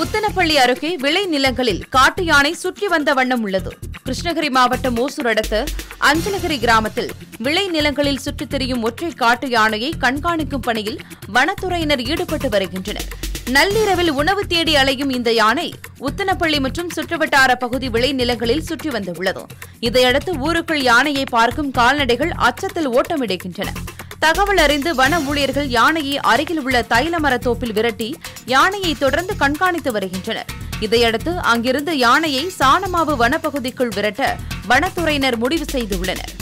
உத்தனப்பள்ளி அருகே விளை நிலங்களில் காட்டு யானை சுற்றி வந்த வண்ணம் உள்ளது கிருஷ்ணகிரி மாவட்டம் ஓசூர் அடுத்த அஞ்சலகிரி கிராமத்தில் விளை நிலங்களில் சுற்றித் திரியும் ஒற்றை காட்டு யானையை கண்காணிக்கும் பணியில் வனத்துறையினர் ஈடுபட்டு வருகின்றனர் நள்ளிரவில் உணவு தேடி அலையும் இந்த யானை உத்தனப்பள்ளி மற்றும் சுற்றுவட்டார பகுதி விளை நிலங்களில் சுற்றி வந்துள்ளது இதையடுத்து ஊருக்குள் யானையை பார்க்கும் கால்நடைகள் அச்சத்தில் ஓட்டமிடுகின்றன தகவல் அறிந்து வன ஊழியர்கள் யானையை அருகில் உள்ள தைல மரத்தோப்பில் விரட்டி யானையை தொடர்ந்து கண்காணித்து வருகின்றனர் இதையடுத்து அங்கிருந்து யானையை சாணமாவு வனப்பகுதிக்குள் விரட்ட வனத்துறையினர் முடிவு செய்துள்ளனர்